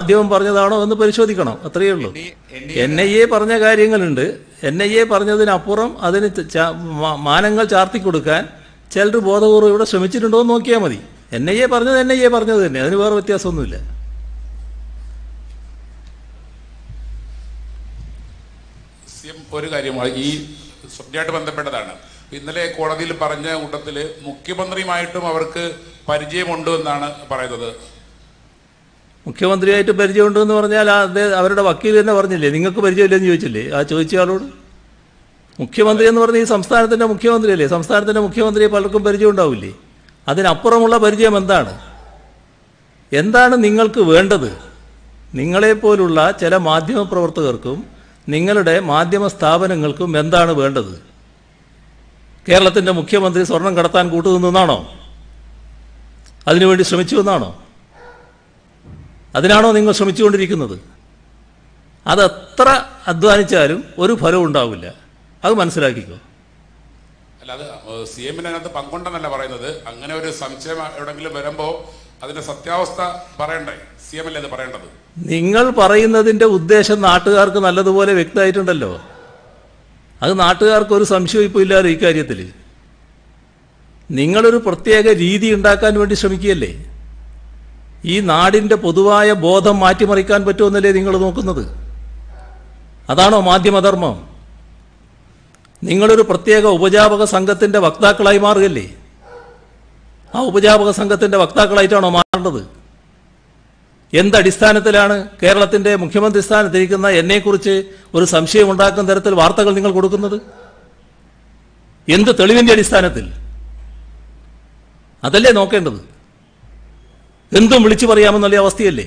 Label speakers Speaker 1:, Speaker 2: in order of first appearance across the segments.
Speaker 1: മാധ്യമം പറഞ്ഞതാണോ എന്ന് പരിശോധിക്കണം അത്രയേ ഉള്ളൂ എൻ ഐ എ പറഞ്ഞ കാര്യങ്ങളുണ്ട് എൻ ഐ എ പറഞ്ഞതിനപ്പുറം അതിന് ച- മാ- മാനങ്ങൾ ചാർത്തി കൊടുക്കാൻ ചിലർ ബോധപൂർവ്വം ഇവിടെ ശ്രമിച്ചിട്ടുണ്ടോ എന്ന് നോക്കിയാൽ മതി എൻ ഐ എ പറഞ്ഞത് എൻ ഐ എ പറഞ്ഞത് തന്നെ അതിന് വേറെ വ്യത്യാസമൊന്നുമില്ല
Speaker 2: സി എം ഒരു കാര്യമാണ് ഈ സബ്ജക്റ്റായിട്ട് ബന്ധപ്പെട്ടതാണ് ഇന്നലെ കോടതിയിൽ പറഞ്ഞ കൂട്ടത്തിൽ മുഖ്യമന്ത്രിയുമായിട്ടും അവർക്ക് പരിചയമുണ്ട് എന്നാണ് പറയുന്നത്
Speaker 1: മുഖ്യമന്ത്രിയായിട്ട് പരിചയമുണ്ടെന്ന് പറഞ്ഞാൽ ആ അദ്ദേഹം അവരുടെ വക്കീൽ തന്നെ പറഞ്ഞില്ലേ നിങ്ങൾക്ക് പരിചയമില്ലെന്ന് ചോദിച്ചില്ലേ ആ ചോദിച്ച ആളോട് മുഖ്യമന്ത്രി എന്ന് പറഞ്ഞ ഈ സംസ്ഥാനത്തിൻ്റെ മുഖ്യമന്ത്രിയല്ലേ സംസ്ഥാനത്തിൻ്റെ മുഖ്യമന്ത്രിയെ പലർക്കും പരിചയം ഉണ്ടാവില്ലേ അതിനപ്പുറമുള്ള പരിചയം എന്താണ് എന്താണ് നിങ്ങൾക്ക് വേണ്ടത് നിങ്ങളെപ്പോലുള്ള ചില മാധ്യമ പ്രവർത്തകർക്കും നിങ്ങളുടെ മാധ്യമ സ്ഥാപനങ്ങൾക്കും എന്താണ് വേണ്ടത് കേരളത്തിൻ്റെ മുഖ്യമന്ത്രി സ്വർണം കടത്താൻ കൂട്ടുനിന്നാണോ അതിനുവേണ്ടി ശ്രമിച്ചു എന്നാണോ അതിനാണോ നിങ്ങൾ ശ്രമിച്ചുകൊണ്ടിരിക്കുന്നത് അതെത്ര അധ്വാനിച്ചാലും ഒരു ഫലവും ഉണ്ടാവില്ല അത് മനസ്സിലാക്കിക്കോ
Speaker 2: അല്ലാതെ സി എമ്മിനകത്ത് പങ്കുണ്ടെന്നല്ല പറയുന്നത് അങ്ങനെ ഒരു സംശയം എവിടെങ്കിലും വരുമ്പോൾ അതിന്റെ സത്യാവസ്ഥ പറയണ്ടേ സി എം അല്ലേ അത് പറയേണ്ടത്
Speaker 1: നിങ്ങൾ പറയുന്നതിൻ്റെ ഉദ്ദേശം നാട്ടുകാർക്ക് നല്ലതുപോലെ വ്യക്തമായിട്ടുണ്ടല്ലോ അത് നാട്ടുകാർക്ക് ഒരു സംശയവും ഇപ്പോൾ ഇല്ലാലോ ഇക്കാര്യത്തിൽ നിങ്ങളൊരു പ്രത്യേക രീതി ഉണ്ടാക്കാൻ വേണ്ടി ശ്രമിക്കുകയല്ലേ ഈ നാടിൻ്റെ പൊതുവായ ബോധം മാറ്റിമറിക്കാൻ പറ്റുമെന്നല്ലേ നിങ്ങൾ നോക്കുന്നത് അതാണോ മാധ്യമധർമ്മം നിങ്ങളൊരു പ്രത്യേക ഉപജാപക സംഘത്തിൻ്റെ വക്താക്കളായി മാറുകയല്ലേ ആ ഉപജാപക സംഘത്തിൻ്റെ വക്താക്കളായിട്ടാണോ മാറേണ്ടത് എന്തടിസ്ഥാനത്തിലാണ് കേരളത്തിന്റെ മുഖ്യമന്ത്രി സ്ഥാനത്തിരിക്കുന്ന എന്നെക്കുറിച്ച് ഒരു സംശയം ഉണ്ടാക്കുന്ന തരത്തിൽ വാർത്തകൾ നിങ്ങൾ കൊടുക്കുന്നത് എന്ത് തെളിവിന്റെ അടിസ്ഥാനത്തിൽ അതല്ലേ നോക്കേണ്ടത് എന്തും വിളിച്ചു പറയാമെന്നുള്ള അവസ്ഥയല്ലേ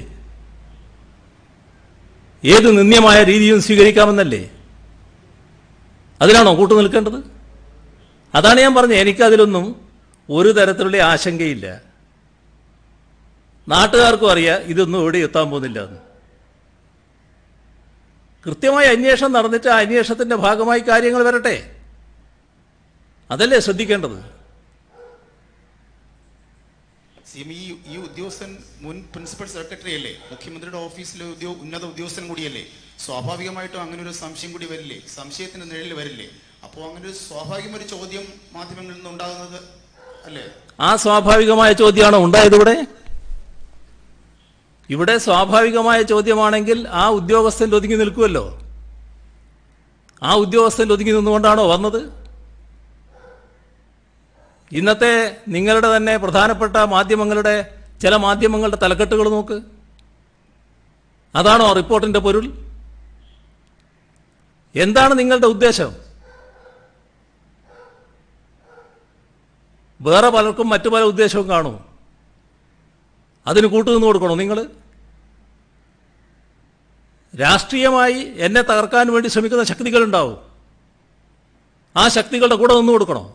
Speaker 1: ഏത് നിന്ദ്യമായ രീതിയും സ്വീകരിക്കാമെന്നല്ലേ അതിനാണോ കൂട്ടു നിൽക്കേണ്ടത് അതാണ് ഞാൻ പറഞ്ഞത് എനിക്കതിലൊന്നും ഒരു തരത്തിലുള്ള ആശങ്കയില്ല നാട്ടുകാർക്കും അറിയാം ഇതൊന്നും എവിടെ എത്താൻ പോകുന്നില്ല എന്ന് കൃത്യമായ അന്വേഷണം നടന്നിട്ട് ആ അന്വേഷണത്തിന്റെ ഭാഗമായി കാര്യങ്ങൾ വരട്ടെ അതല്ലേ ശ്രദ്ധിക്കേണ്ടത്
Speaker 3: സി എം ഈ ഈ ഉദ്യോഗസ്ഥൻ മുൻ പ്രിൻസിപ്പൽ സെക്രട്ടറി അല്ലേ മുഖ്യമന്ത്രിയുടെ ഓഫീസിലെ ഉദ്യോ ഉന്നത ഉദ്യോഗസ്ഥൻ കൂടിയല്ലേ സ്വാഭാവികമായിട്ടും അങ്ങനെ ഒരു സംശയം കൂടി വരില്ലേ സംശയത്തിന്റെ നിഴലിൽ വരില്ലേ അപ്പോൾ അങ്ങനെ ഒരു സ്വാഭാവികമൊരു ചോദ്യം മാധ്യമങ്ങളിൽ നിന്ന് ഉണ്ടാകുന്നത് അല്ലേ
Speaker 1: ആ സ്വാഭാവികമായ ചോദ്യമാണോ ഉണ്ടായത് ഇവിടെ ഇവിടെ സ്വാഭാവികമായ ചോദ്യമാണെങ്കിൽ ആ ഉദ്യോഗസ്ഥൻ ഒതുങ്ങി നിൽക്കുമല്ലോ ആ ഉദ്യോഗസ്ഥൻ ഒതുങ്ങി നിന്നുകൊണ്ടാണോ വന്നത് ഇന്നത്തെ നിങ്ങളുടെ തന്നെ പ്രധാനപ്പെട്ട മാധ്യമങ്ങളുടെ ചില മാധ്യമങ്ങളുടെ തലക്കെട്ടുകൾ നോക്ക് അതാണോ റിപ്പോർട്ടിന്റെ പൊരുൾ എന്താണ് നിങ്ങളുടെ ഉദ്ദേശം വേറെ പലർക്കും മറ്റു പല ഉദ്ദേശവും കാണും അതിന് കൂട്ടുനിന്ന് കൊടുക്കണോ നിങ്ങൾ രാഷ്ട്രീയമായി എന്നെ തകർക്കാൻ വേണ്ടി ശ്രമിക്കുന്ന ശക്തികളുണ്ടാവും ആ ശക്തികളുടെ കൂടെ നിന്ന് കൊടുക്കണോ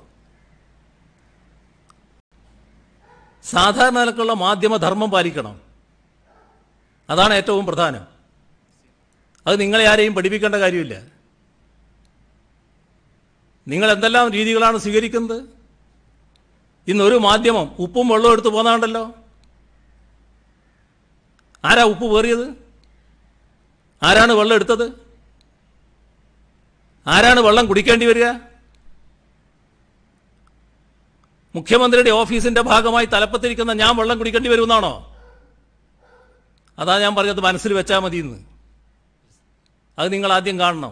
Speaker 1: സാധാരണ നിലക്കുള്ള മാധ്യമധർമ്മം പാലിക്കണം അതാണ് ഏറ്റവും പ്രധാനം അത് നിങ്ങളെ ആരെയും പഠിപ്പിക്കേണ്ട കാര്യമില്ല നിങ്ങൾ എന്തെല്ലാം രീതികളാണ് സ്വീകരിക്കുന്നത് ഇന്നൊരു മാധ്യമം ഉപ്പും വെള്ളവും എടുത്ത് പോന്നാണ്ടല്ലോ ആരാ ഉപ്പ് പേറിയത് ആരാണ് വെള്ളം എടുത്തത് ആരാണ് വെള്ളം കുടിക്കേണ്ടി വരിക മുഖ്യമന്ത്രിയുടെ ഓഫീസിന്റെ ഭാഗമായി തലപ്പത്തിരിക്കുന്ന ഞാൻ വെള്ളം കുടിക്കേണ്ടി വരുമെന്നാണോ അതാ ഞാൻ പറഞ്ഞത് മനസ്സിൽ വെച്ചാൽ മതി എന്ന് അത് നിങ്ങൾ ആദ്യം കാണണം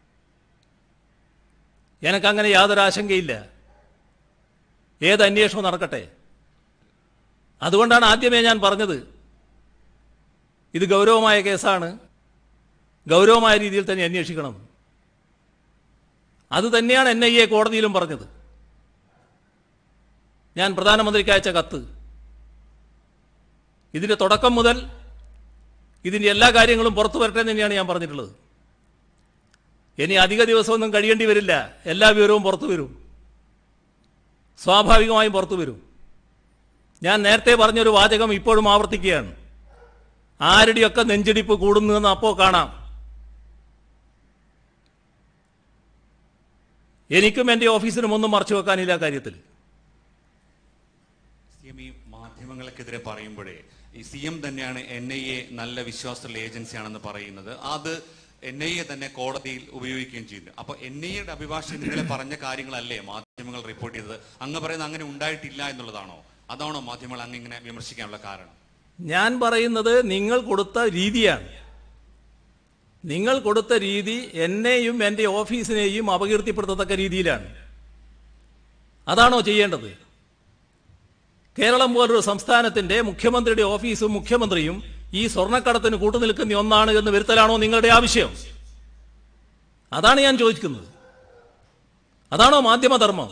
Speaker 1: എനക്കങ്ങനെ യാതൊരു ആശങ്കയില്ല ഏത് അന്വേഷണവും നടക്കട്ടെ അതുകൊണ്ടാണ് ആദ്യമേ ഞാൻ പറഞ്ഞത് ഇത് ഗൗരവമായ കേസാണ് ഗൗരവമായ രീതിയിൽ തന്നെ അന്വേഷിക്കണം അത് തന്നെയാണ് എൻ ഐ എ കോടതിയിലും പറഞ്ഞത് ഞാൻ പ്രധാനമന്ത്രിക്ക് അയച്ച കത്ത് ഇതിൻ്റെ തുടക്കം മുതൽ ഇതിൻ്റെ എല്ലാ കാര്യങ്ങളും പുറത്തു വരട്ടെ എന്ന് തന്നെയാണ് ഞാൻ പറഞ്ഞിട്ടുള്ളത് ഇനി അധിക ദിവസമൊന്നും കഴിയേണ്ടി വരില്ല എല്ലാ വിവരവും പുറത്തു വരും സ്വാഭാവികമായും പുറത്തു വരും ഞാൻ നേരത്തെ പറഞ്ഞൊരു വാചകം ഇപ്പോഴും ആവർത്തിക്കുകയാണ് ആരുടെയൊക്കെ നെഞ്ചിടിപ്പ് കൂടുന്നുവെന്ന് അപ്പോൾ കാണാം എനിക്കും എൻ്റെ ഓഫീസിനും ഒന്നും മറച്ചു വെക്കാനില്ല ആ കാര്യത്തിൽ
Speaker 4: സി എം ഈ മാധ്യമങ്ങൾക്കെതിരെ പറയുമ്പോഴേ ഈ സി എം തന്നെയാണ് എൻ ഐ എ നല്ല വിശ്വാസമുള്ള ഏജൻസിയാണെന്ന് പറയുന്നത് അത് എൻ ഐ എ തന്നെ കോടതിയിൽ ഉപയോഗിക്കുകയും ചെയ്യുന്നു അപ്പൊ എൻ ഐ എയുടെ അഭിഭാഷകൻ ഇന്നലെ പറഞ്ഞ കാര്യങ്ങളല്ലേ മാധ്യമങ്ങൾ റിപ്പോർട്ട് ചെയ്തത് അങ്ങ് പറയുന്നത് അങ്ങനെ ഉണ്ടായിട്ടില്ല എന്നുള്ളതാണോ അതാണോ മാധ്യമങ്ങൾ അങ്ങ് ഇങ്ങനെ വിമർശിക്കാനുള്ള കാരണം
Speaker 1: ഞാൻ പറയുന്നത് നിങ്ങൾ കൊടുത്ത രീതിയാണ് നിങ്ങൾ കൊടുത്ത രീതി എന്നെയും എൻ്റെ ഓഫീസിനെയും അപകീർത്തിപ്പെടുത്തത്തക്ക രീതിയിലാണ് അതാണോ ചെയ്യേണ്ടത് കേരളം പോലൊരു സംസ്ഥാനത്തിന്റെ മുഖ്യമന്ത്രിയുടെ ഓഫീസും മുഖ്യമന്ത്രിയും ഈ സ്വർണ്ണക്കടത്തിന് കൂട്ടുനിൽക്കുന്ന ഒന്നാണ് എന്ന് വരുത്തലാണോ നിങ്ങളുടെ ആവശ്യം അതാണ് ഞാൻ ചോദിക്കുന്നത് അതാണോ മാധ്യമധർമ്മം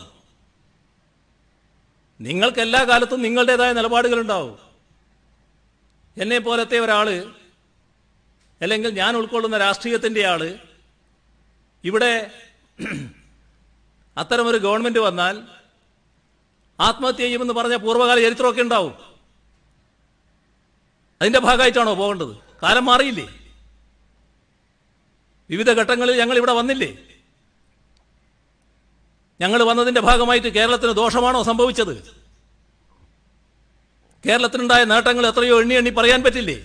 Speaker 1: നിങ്ങൾക്ക് എല്ലാ കാലത്തും നിങ്ങളുടേതായ നിലപാടുകളുണ്ടാവും എന്നെ പോലത്തെ ഒരാള് അല്ലെങ്കിൽ ഞാൻ ഉൾക്കൊള്ളുന്ന രാഷ്ട്രീയത്തിൻ്റെ ആള് ഇവിടെ അത്തരമൊരു ഗവൺമെന്റ് വന്നാൽ ആത്മഹത്യ ചെയ്യുമെന്ന് പറഞ്ഞ പൂർവ്വകാല ചരിത്രമൊക്കെ ഉണ്ടാവും അതിന്റെ ഭാഗമായിട്ടാണോ പോകേണ്ടത് കാലം മാറിയില്ലേ വിവിധ ഘട്ടങ്ങളിൽ ഞങ്ങൾ ഇവിടെ വന്നില്ലേ ഞങ്ങൾ വന്നതിന്റെ ഭാഗമായിട്ട് കേരളത്തിന് ദോഷമാണോ സംഭവിച്ചത് കേരളത്തിനുണ്ടായ നേട്ടങ്ങൾ എത്രയോ എണ്ണി എണ്ണി പറയാൻ പറ്റില്ലേ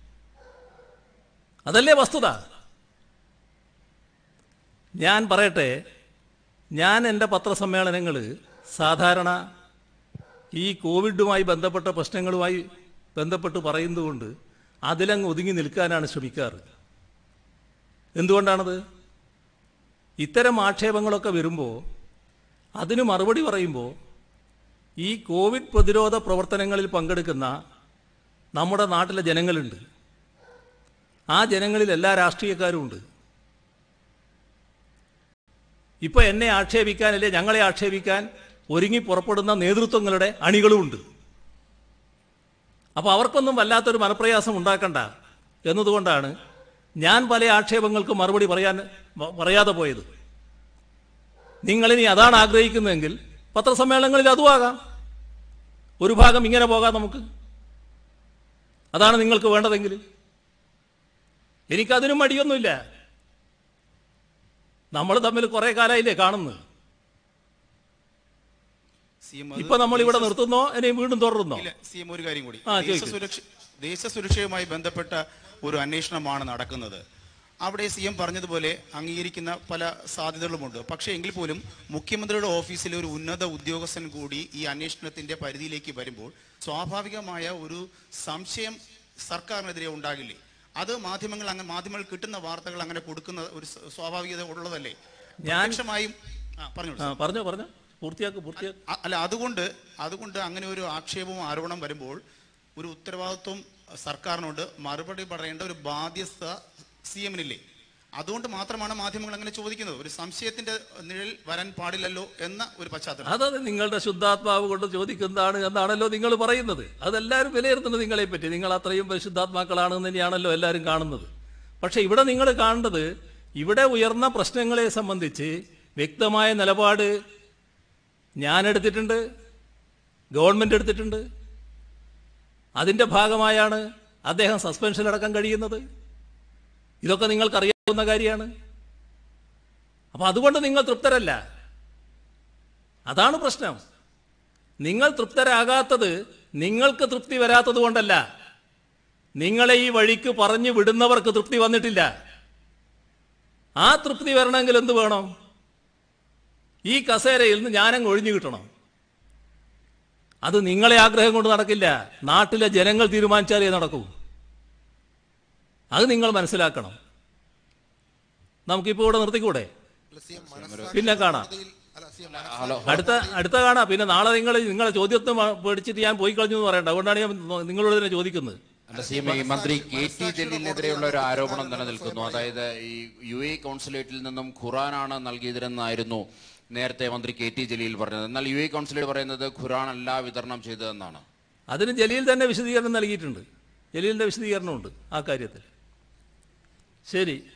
Speaker 1: അതല്ലേ വസ്തുത ഞാൻ പറയട്ടെ ഞാൻ എൻ്റെ പത്രസമ്മേളനങ്ങൾ സാധാരണ ഈ കോവിഡുമായി ബന്ധപ്പെട്ട പ്രശ്നങ്ങളുമായി ബന്ധപ്പെട്ട് പറയുന്നതുകൊണ്ട് അതിലങ്ങ് ഒതുങ്ങി നിൽക്കാനാണ് ശ്രമിക്കാറ് എന്തുകൊണ്ടാണത് ഇത്തരം ആക്ഷേപങ്ങളൊക്കെ വരുമ്പോൾ അതിന് മറുപടി പറയുമ്പോൾ ഈ കോവിഡ് പ്രതിരോധ പ്രവർത്തനങ്ങളിൽ പങ്കെടുക്കുന്ന നമ്മുടെ നാട്ടിലെ ജനങ്ങളുണ്ട് ആ ജനങ്ങളിൽ എല്ലാ രാഷ്ട്രീയക്കാരും ഉണ്ട് ഇപ്പൊ എന്നെ ആക്ഷേപിക്കാൻ അല്ലെ ഞങ്ങളെ ആക്ഷേപിക്കാൻ ഒരുങ്ങി പുറപ്പെടുന്ന നേതൃത്വങ്ങളുടെ അണികളുമുണ്ട് അപ്പോൾ അവർക്കൊന്നും വല്ലാത്തൊരു മനപ്രയാസം ഉണ്ടാക്കണ്ട എന്നതുകൊണ്ടാണ് ഞാൻ പല ആക്ഷേപങ്ങൾക്ക് മറുപടി പറയാൻ വ- പറയാതെ പോയത് നിങ്ങളിനി അതാണ് ആഗ്രഹിക്കുന്നതെങ്കിൽ പത്രസമ്മേളനങ്ങളിൽ അതും ആകാം ഒരു ഭാഗം ഇങ്ങനെ പോകാം നമുക്ക് അതാണ് നിങ്ങൾക്ക് വേണ്ടതെങ്കിൽ എനിക്കതിനും മടിയൊന്നുമില്ല നമ്മൾ തമ്മിൽ കുറെ കാലമായില്ലേ കാണുന്നത്
Speaker 3: സി എം
Speaker 1: ഇപ്പൊ നമ്മൾ ഇവിടെ നിർത്തുന്നോ ഇനി വീണ്ടും തുടരുന്നോ
Speaker 3: ഇല്ല സി എം ഒരു കാര്യം കൂടി
Speaker 1: ആ, ചോദിക്കൂ.
Speaker 3: ദേശസുരക്ഷ ദേശസുരക്ഷയുമായി ബന്ധപ്പെട്ട ഒരു അന്വേഷണമാണ് നടക്കുന്നത് അവിടെ സി എം പറഞ്ഞതുപോലെ അംഗീകരിക്കുന്ന പല സാധ്യതകളുമുണ്ട് പക്ഷേ എങ്കിൽ പോലും മുഖ്യമന്ത്രിയുടെ ഓഫീസിലെ ഒരു ഉന്നത ഉദ്യോഗസ്ഥൻ കൂടി ഈ അന്വേഷണത്തിന്റെ പരിധിയിലേക്ക് വരുമ്പോൾ സ്വാഭാവികമായ ഒരു സംശയം സർക്കാരിനെതിരെ ഉണ്ടാകില്ലേ അത് മാധ്യമങ്ങൾ അങ്ങനെ മാധ്യമങ്ങൾ കിട്ടുന്ന വാർത്തകൾ അങ്ങനെ കൊടുക്കുന്ന ഒരു സ്വ- സ്വാഭാവികത ഉള്ളതല്ലേ
Speaker 1: ഞാൻ-
Speaker 3: പ്രത്യക്ഷമായും ആ പറഞ്ഞോളൂ
Speaker 1: ആ പറഞ്ഞോ പറഞ്ഞോ പൂർത്തിയാക്ക് പൂർത്തിയാക്ക്
Speaker 3: അ- അല്ല അതുകൊണ്ട് അതുകൊണ്ട് അങ്ങനെ ഒരു ആക്ഷേപവും ആരോപണം വരുമ്പോൾ ഒരു ഉത്തരവാദിത്വം സർക്കാരിനോട് മറുപടി പറയേണ്ട ഒരു ബാധ്യത സി എമ്മിനില്ലേ അതുകൊണ്ട് മാത്രമാണ് മാധ്യമങ്ങൾ അങ്ങനെ ചോദിക്കുന്നത് ഒരു സംശയത്തിന്റെ നിഴൽ വരാൻ പാടില്ലല്ലോ എന്ന ഒരു പശ്ചാത്തലം
Speaker 1: അതത് നിങ്ങളുടെ ശുദ്ധാത്മാവ് കൊണ്ട് ചോദിക്കുന്നതാണ് എന്നാണല്ലോ നിങ്ങൾ പറയുന്നത് അതെല്ലാവരും വിലയിരുത്തുന്നത് നിങ്ങളെ പറ്റി നിങ്ങൾ അത്രയും പരിശുദ്ധാത്മാക്കളാണെന്ന് തന്നെയാണല്ലോ എല്ലാവരും കാണുന്നത് പക്ഷെ ഇവിടെ നിങ്ങൾ കാണേണ്ടത് ഇവിടെ ഉയർന്ന പ്രശ്നങ്ങളെ സംബന്ധിച്ച് വ്യക്തമായ നിലപാട് ഞാൻ എടുത്തിട്ടുണ്ട് ഗവൺമെന്റ് എടുത്തിട്ടുണ്ട് അതിന്റെ ഭാഗമായാണ് അദ്ദേഹം സസ്പെൻഷനിലടക്കം കഴിയുന്നത് ഇതൊക്കെ നിങ്ങൾക്കറിയാവുന്ന കാര്യമാണ് അപ്പൊ അതുകൊണ്ട് നിങ്ങൾ തൃപ്തരല്ല അതാണ് പ്രശ്നം നിങ്ങൾ തൃപ്തരാകാത്തത് നിങ്ങൾക്ക് തൃപ്തി വരാത്തത് കൊണ്ടല്ല നിങ്ങളെ ഈ വഴിക്ക് പറഞ്ഞു വിടുന്നവർക്ക് തൃപ്തി വന്നിട്ടില്ല ആ തൃപ്തി വരണമെങ്കിൽ എന്ത് വേണം ഈ കസേരയിൽ നിന്ന് ഞാനങ്ങ് ഒഴിഞ്ഞു കിട്ടണം അത് നിങ്ങളെ ആഗ്രഹം കൊണ്ട് നടക്കില്ല നാട്ടിലെ ജനങ്ങൾ തീരുമാനിച്ചാലേ നടക്കൂ അത് നിങ്ങൾ മനസ്സിലാക്കണം നമുക്കിപ്പോൾ ഇവിടെ നിർത്തിക്കൂടെ പിന്നെ കാണാം
Speaker 5: ഹലോ
Speaker 1: അടുത്ത അടുത്ത കാണാം പിന്നെ നാളെ നിങ്ങൾ നിങ്ങളെ ചോദ്യത്തെ മ- പേടിച്ചിട്ട് ഞാൻ പോയി കളഞ്ഞു എന്ന് പറയണ്ട അതുകൊണ്ടാണ് ഞാൻ നിങ്ങളോട് തന്നെ ചോദിക്കുന്നത്
Speaker 5: അല്ല സി എം ഈ മന്ത്രി കെ ടി ജലീലിനെതിരെയുള്ള ഒരു ആരോപണം നിലനിൽക്കുന്നു അതായത് ഈ യു എ കോൺസുലേറ്റിൽ നിന്നും ഖുറാനാണ് നൽകിയതെന്നായിരുന്നു നേരത്തെ മന്ത്രി കെ ടി ജലീൽ പറഞ്ഞത് എന്നാൽ യു എ കോൺസുലേറ്റ് പറയുന്നത് ഖുറാൻ അല്ല വിതരണം ചെയ്തതെന്നാണ്
Speaker 1: അതിന് ജലീൽ തന്നെ വിശദീകരണം നൽകിയിട്ടുണ്ട് ജലീലിന്റെ വിശദീകരണമുണ്ട് ആ കാര്യത്തിൽ ശരി